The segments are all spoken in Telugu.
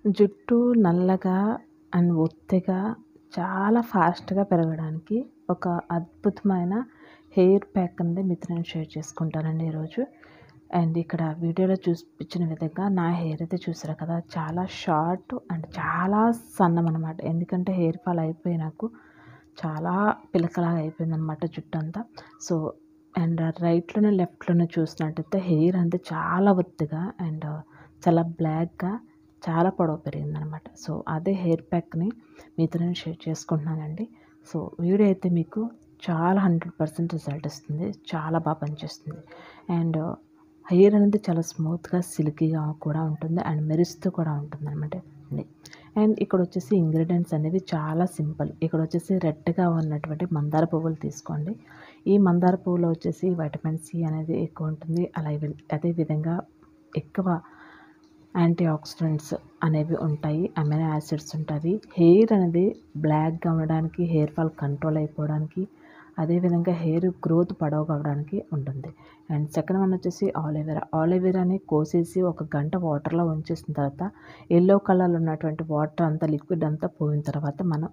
జుట్టు నల్లగా అండ్ ఒత్తిగా చాలా ఫాస్ట్గా పెరగడానికి ఒక అద్భుతమైన హెయిర్ ప్యాక్ అనేది మీతో నేను షేర్ చేసుకుంటానండి ఈరోజు అండ్ ఇక్కడ వీడియోలో చూపించిన విధంగా నా హెయిర్ అయితే చూసారు కదా చాలా షార్ట్ అండ్ చాలా సన్నం అనమాట ఎందుకంటే హెయిర్ ఫాల్ అయిపోయి నాకు చాలా పిలకలాగా అయిపోయింది అనమాట జుట్టు అంతా సో అండ్ రైట్లోనే లెఫ్ట్లోనే చూసినట్టయితే హెయిర్ అంతా చాలా ఒత్తిగా అండ్ చాలా బ్లాక్గా చాలా పొడవు పెరిగిందనమాట సో అదే హెయిర్ ప్యాక్ని మీతో నేను షేర్ చేసుకుంటున్నానండి సో వీడియో అయితే మీకు చాలా హండ్రెడ్ పర్సెంట్ రిజల్ట్ ఇస్తుంది చాలా బాగా పనిచేస్తుంది అండ్ హెయిర్ అనేది చాలా స్మూత్గా సిల్కీగా కూడా ఉంటుంది అండ్ మెరుస్తూ కూడా ఉంటుంది అనమాట అండ్ ఇక్కడ వచ్చేసి ఇంగ్రీడియంట్స్ అనేవి చాలా సింపుల్ ఇక్కడ వచ్చేసి రెడ్గా ఉన్నటువంటి మందార పువ్వులు తీసుకోండి ఈ మందార పువ్వులో వచ్చేసి వైటమిన్ సి అనేది ఎక్కువ ఉంటుంది అలాగే అదేవిధంగా ఎక్కువ యాంటీ ఆక్సిడెంట్స్ అనేవి ఉంటాయి అమైనో యాసిడ్స్ ఉంటాయి హెయిర్ అనేది బ్లాక్గా ఉండడానికి హెయిర్ ఫాల్ కంట్రోల్ అయిపోవడానికి అదేవిధంగా హెయిర్ గ్రోత్ పొడవు కావడానికి ఉంటుంది అండ్ సెకండ్ వన్ వచ్చేసి ఆలివేరా ఆలివేరాని కోసేసి ఒక గంట వాటర్లో ఉంచేసిన తర్వాత ఎల్లో కలర్లో ఉన్నటువంటి వాటర్ అంతా లిక్విడ్ అంతా పోయిన తర్వాత మనం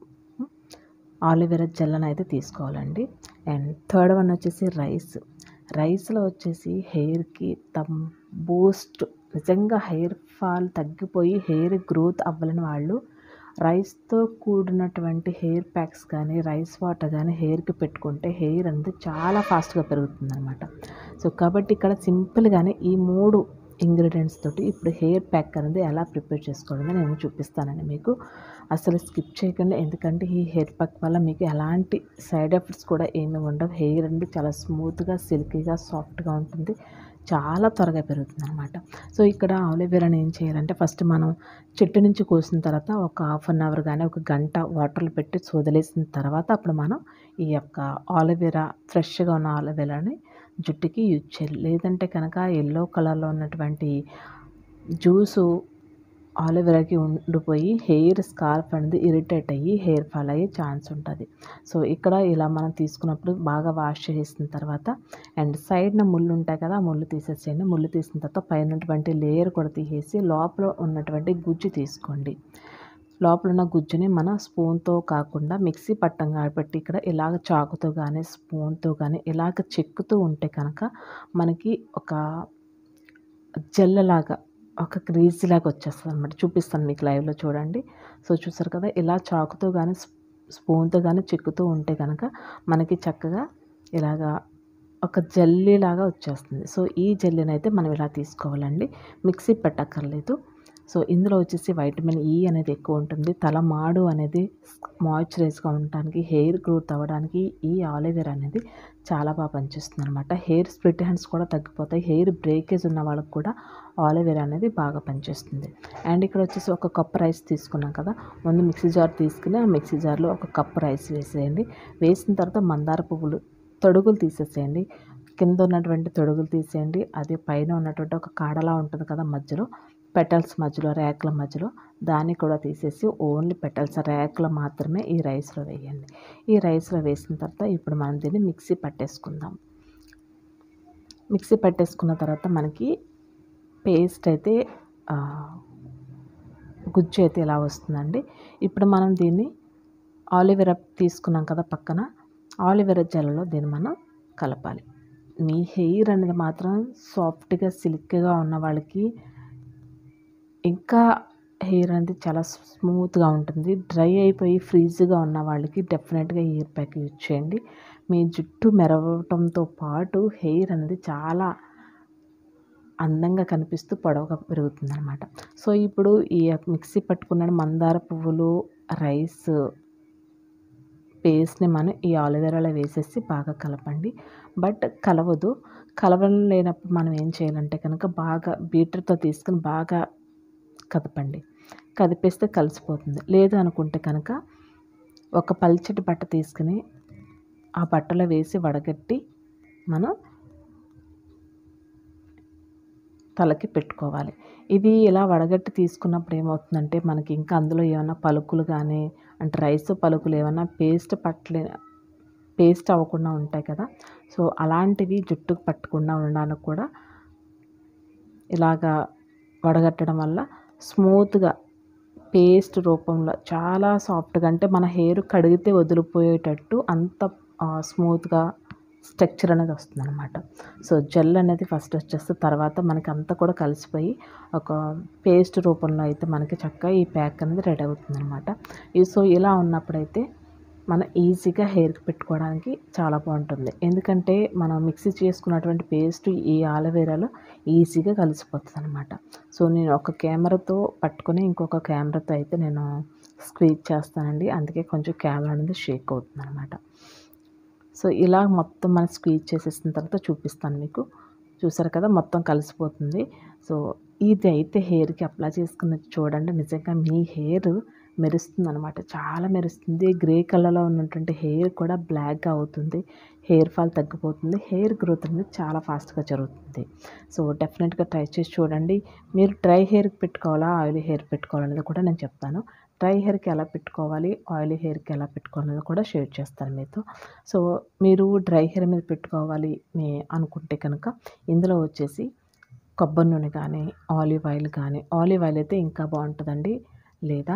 ఆలివేరా జెల్లను అయితే తీసుకోవాలండి అండ్ థర్డ్ వన్ వచ్చేసి రైస్ రైస్లో వచ్చేసి హెయిర్కి తమ్ బూస్ట్ నిజంగా హెయిర్ ఫాల్ తగ్గిపోయి హెయిర్ గ్రోత్ అవ్వలేని వాళ్ళు రైస్తో కూడినటువంటి హెయిర్ ప్యాక్స్ కానీ రైస్ వాటర్ కానీ హెయిర్కి పెట్టుకుంటే హెయిర్ అనేది చాలా ఫాస్ట్గా పెరుగుతుంది అనమాట సో కాబట్టి ఇక్కడ సింపుల్గానే ఈ మూడు ఇంగ్రీడియంట్స్ తోటి ఇప్పుడు హెయిర్ ప్యాక్ అనేది ఎలా ప్రిపేర్ చేసుకోవాలని నేను చూపిస్తానండి మీకు అసలు స్కిప్ చేయకండి ఎందుకంటే ఈ హెయిర్ ప్యాక్ వల్ల మీకు ఎలాంటి సైడ్ ఎఫెక్ట్స్ కూడా ఏమీ ఉండవు హెయిర్ అనేది చాలా స్మూత్గా సిల్కీగా సాఫ్ట్గా ఉంటుంది చాలా త్వరగా పెరుగుతుంది అనమాట సో ఇక్కడ ఆలివేరాని ఏం చేయాలంటే ఫస్ట్ మనం చెట్టు నుంచి కోసిన తర్వాత ఒక హాఫ్ అన్ అవర్ కానీ ఒక గంట వాటర్లో పెట్టి వదిలేసిన తర్వాత అప్పుడు మనం ఈ యొక్క ఆలివేరా ఫ్రెష్గా ఉన్న ఆలివేరాని జుట్టుకి యూజ్ చేయాలి లేదంటే కనుక ఎల్లో కలర్లో ఉన్నటువంటి జ్యూసు ఆలివేరాకి ఉండిపోయి హెయిర్ స్కార్ఫ్ అనేది ఇరిటేట్ అయ్యి హెయిర్ ఫాల్ అయ్యే ఛాన్స్ ఉంటుంది సో ఇక్కడ ఇలా మనం తీసుకున్నప్పుడు బాగా వాష్ చేసిన తర్వాత అండ్ సైడ్న ముళ్ళు ఉంటాయి కదా ముళ్ళు తీసేసేయండి ముళ్ళు తీసిన తర్వాత పైన ఉన్నటువంటి లేయర్ కూడా తీసేసి లోపల ఉన్నటువంటి గుజ్జు తీసుకోండి లోపల ఉన్న గుజ్జుని మన స్పూన్తో కాకుండా మిక్సీ పట్టం కాబట్టి ఇక్కడ ఇలాగ చాకుతో కానీ స్పూన్తో కానీ ఇలాగ చెక్కుతూ ఉంటే కనుక మనకి ఒక జల్లలాగా ఒక క్రీజీ లాగా వచ్చేస్తుంది అనమాట చూపిస్తాను మీకు లైవ్లో చూడండి సో చూసారు కదా ఇలా చాకుతో కానీ స్పూన్తో కానీ చెక్కుతూ ఉంటే కనుక మనకి చక్కగా ఇలాగా ఒక జల్లీలాగా వచ్చేస్తుంది సో ఈ జల్లీని అయితే మనం ఇలా తీసుకోవాలండి మిక్సీ పెట్టక్కర్లేదు సో ఇందులో వచ్చేసి వైటమిన్ ఈ అనేది ఎక్కువ ఉంటుంది తల మాడు అనేది మాయిశ్చరైజ్గా ఉండడానికి హెయిర్ గ్రోత్ అవ్వడానికి ఈ ఆలివేరా అనేది చాలా బాగా పనిచేస్తుంది అనమాట హెయిర్ స్ప్లిట్ హ్యాండ్స్ కూడా తగ్గిపోతాయి హెయిర్ బ్రేకేజ్ ఉన్న వాళ్ళకి కూడా ఆలివేరా అనేది బాగా పనిచేస్తుంది అండ్ ఇక్కడ వచ్చేసి ఒక కప్ రైస్ తీసుకున్నాం కదా ముందు మిక్సీ జార్ తీసుకుని ఆ మిక్సీ జార్లో ఒక కప్ రైస్ వేసేయండి వేసిన తర్వాత మందార పువ్వులు తొడుగులు తీసేసేయండి కింద ఉన్నటువంటి తొడుగులు తీసేయండి అది పైన ఉన్నటువంటి ఒక కాడలా ఉంటుంది కదా మధ్యలో పెటల్స్ మధ్యలో ర్యాక్ల మధ్యలో దాన్ని కూడా తీసేసి ఓన్లీ పెటల్స్ ర్యాక్లో మాత్రమే ఈ రైస్లో వేయండి ఈ రైస్లో వేసిన తర్వాత ఇప్పుడు మనం దీన్ని మిక్సీ పట్టేసుకుందాం మిక్సీ పట్టేసుకున్న తర్వాత మనకి పేస్ట్ అయితే గుజ్జు అయితే ఇలా వస్తుందండి ఇప్పుడు మనం దీన్ని ఆలివేరా తీసుకున్నాం కదా పక్కన ఆలివేరా జెల్లో దీన్ని మనం కలపాలి మీ హెయిర్ అనేది మాత్రం సాఫ్ట్గా సిల్క్గా ఉన్న వాళ్ళకి ఇంకా హెయిర్ అనేది చాలా స్మూత్గా ఉంటుంది డ్రై అయిపోయి ఫ్రీజ్గా ఉన్న వాళ్ళకి డెఫినెట్గా హెయిర్ ప్యాక్ యూజ్ చేయండి మీ జుట్టు మెరవటంతో పాటు హెయిర్ అనేది చాలా అందంగా కనిపిస్తూ పొడవుగా పెరుగుతుంది అనమాట సో ఇప్పుడు ఈ మిక్సీ పట్టుకున్న మందార పువ్వులు రైస్ పేస్ట్ని మనం ఈ ఆలివేరాలో వేసేసి బాగా కలపండి బట్ కలవదు కలవలేనప్పుడు మనం ఏం చేయాలంటే కనుక బాగా బీటర్తో తీసుకుని బాగా కదపండి కదిపేస్తే కలిసిపోతుంది లేదు అనుకుంటే కనుక ఒక పల్చటి బట్ట తీసుకుని ఆ బట్టలో వేసి వడగట్టి మనం తలకి పెట్టుకోవాలి ఇది ఇలా వడగట్టి తీసుకున్నప్పుడు ఏమవుతుందంటే మనకి ఇంకా అందులో ఏమైనా పలుకులు కానీ అంటే రైస్ పలుకులు ఏమైనా పేస్ట్ పట్టలే పేస్ట్ అవ్వకుండా ఉంటాయి కదా సో అలాంటివి జుట్టుకు పట్టకుండా ఉండడానికి కూడా ఇలాగా వడగట్టడం వల్ల స్మూత్గా పేస్ట్ రూపంలో చాలా సాఫ్ట్గా అంటే మన హెయిర్ కడిగితే వదిలిపోయేటట్టు అంత స్మూత్గా స్ట్రక్చర్ అనేది వస్తుంది అనమాట సో జెల్ అనేది ఫస్ట్ వచ్చేస్తే తర్వాత మనకి అంతా కూడా కలిసిపోయి ఒక పేస్ట్ రూపంలో అయితే మనకి చక్కగా ఈ ప్యాక్ అనేది రెడీ అవుతుంది అనమాట సో ఇలా ఉన్నప్పుడైతే మనం ఈజీగా హెయిర్కి పెట్టుకోవడానికి చాలా బాగుంటుంది ఎందుకంటే మనం మిక్సీ చేసుకున్నటువంటి పేస్ట్ ఈ ఆలవేరాలో ఈజీగా కలిసిపోతుంది అనమాట సో నేను ఒక కెమెరాతో పట్టుకొని ఇంకొక కెమెరాతో అయితే నేను స్క్వీజ్ చేస్తానండి అందుకే కొంచెం కెమెరా అనేది షేక్ అవుతుంది అనమాట సో ఇలా మొత్తం మనం స్క్వీజ్ చేసేసిన తర్వాత చూపిస్తాను మీకు చూసారు కదా మొత్తం కలిసిపోతుంది సో ఇది అయితే హెయిర్కి అప్లై చేసుకుని చూడండి నిజంగా మీ హెయిర్ మెరుస్తుంది అనమాట చాలా మెరుస్తుంది గ్రే కలర్లో ఉన్నటువంటి హెయిర్ కూడా బ్లాక్గా అవుతుంది హెయిర్ ఫాల్ తగ్గిపోతుంది హెయిర్ గ్రోత్ అనేది చాలా ఫాస్ట్గా జరుగుతుంది సో డెఫినెట్గా ట్రై చేసి చూడండి మీరు డ్రై హెయిర్కి పెట్టుకోవాలా ఆయిలీ హెయిర్ పెట్టుకోవాలనేది కూడా నేను చెప్తాను డ్రై హెయిర్కి ఎలా పెట్టుకోవాలి ఆయిలీ హెయిర్కి ఎలా పెట్టుకోవాలనేది కూడా షేర్ చేస్తాను మీతో సో మీరు డ్రై హెయిర్ మీద పెట్టుకోవాలి మీ అనుకుంటే కనుక ఇందులో వచ్చేసి కొబ్బరి నూనె కానీ ఆలివ్ ఆయిల్ కానీ ఆలివ్ ఆయిల్ అయితే ఇంకా బాగుంటుందండి లేదా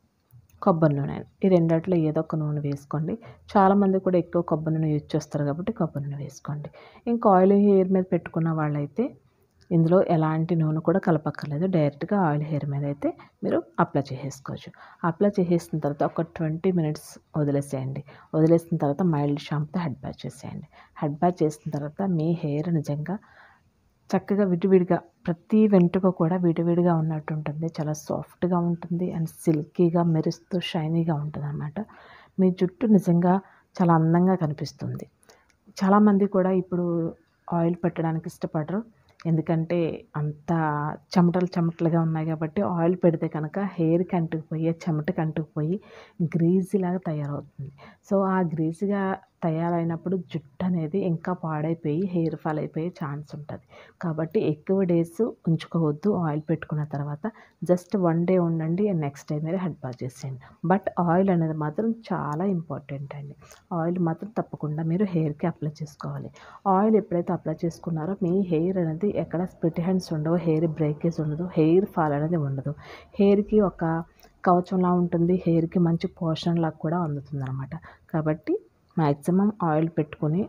కొబ్బరి నూనె ఈ రెండిట్లో ఏదో ఒక నూనె వేసుకోండి చాలామంది కూడా ఎక్కువ కొబ్బరి నూనె యూజ్ చేస్తారు కాబట్టి కొబ్బరి నూనె వేసుకోండి ఇంకా ఆయిల్ హెయిర్ మీద పెట్టుకున్న వాళ్ళైతే ఇందులో ఎలాంటి నూనె కూడా కలపక్కర్లేదు డైరెక్ట్గా ఆయిల్ హెయిర్ మీద అయితే మీరు అప్లై చేసేసుకోవచ్చు అప్లై చేసేసిన తర్వాత ఒక ట్వంటీ మినిట్స్ వదిలేసేయండి వదిలేసిన తర్వాత మైల్డ్ షాంపుతో హెడ్ బ్యాచ్ చేసేయండి హెడ్ బ్యాచ్ చేసిన తర్వాత మీ హెయిర్ నిజంగా చక్కగా విడివిడిగా ప్రతి వెంట్రుక కూడా విడివిడిగా ఉన్నట్టు ఉంటుంది చాలా సాఫ్ట్గా ఉంటుంది అండ్ సిల్కీగా మెరుస్తూ షైనీగా ఉంటుంది అనమాట మీ జుట్టు నిజంగా చాలా అందంగా కనిపిస్తుంది చాలామంది కూడా ఇప్పుడు ఆయిల్ పెట్టడానికి ఇష్టపడరు ఎందుకంటే అంత చెమటలు చెమటలుగా ఉన్నాయి కాబట్టి ఆయిల్ పెడితే కనుక హెయిర్కి అంటుకుపోయి చెమటకి అంటుకుపోయి గ్రీజీలాగా తయారవుతుంది సో ఆ గ్రీజీగా తయారైనప్పుడు జుట్టు అనేది ఇంకా పాడైపోయి హెయిర్ ఫాల్ అయిపోయే ఛాన్స్ ఉంటుంది కాబట్టి ఎక్కువ డేస్ ఉంచుకోవద్దు ఆయిల్ పెట్టుకున్న తర్వాత జస్ట్ వన్ డే ఉండండి నెక్స్ట్ డే మీరు హెడ్ బాత్ చేసేయండి బట్ ఆయిల్ అనేది మాత్రం చాలా ఇంపార్టెంట్ అండి ఆయిల్ మాత్రం తప్పకుండా మీరు హెయిర్కి అప్లై చేసుకోవాలి ఆయిల్ ఎప్పుడైతే అప్లై చేసుకున్నారో మీ హెయిర్ అనేది ఎక్కడ స్ప్లిట్ హ్యాండ్స్ ఉండవు హెయిర్ బ్రేకేజ్ ఉండదు హెయిర్ ఫాల్ అనేది ఉండదు హెయిర్కి ఒక కవచంలా ఉంటుంది హెయిర్కి మంచి పోషణలా కూడా అందుతుంది అనమాట కాబట్టి మ్యాక్సిమం ఆయిల్ పెట్టుకొని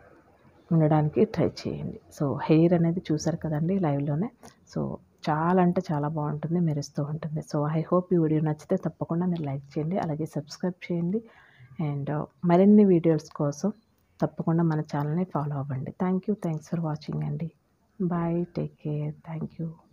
ఉండడానికి ట్రై చేయండి సో హెయిర్ అనేది చూసారు కదండి లైవ్లోనే సో చాలా అంటే చాలా బాగుంటుంది మెరుస్తూ ఉంటుంది సో ఐ హోప్ ఈ వీడియో నచ్చితే తప్పకుండా మీరు లైక్ చేయండి అలాగే సబ్స్క్రైబ్ చేయండి అండ్ మరిన్ని వీడియోస్ కోసం తప్పకుండా మన ఛానల్ని ఫాలో అవ్వండి thank you thanks for watching అండి bye take care thank you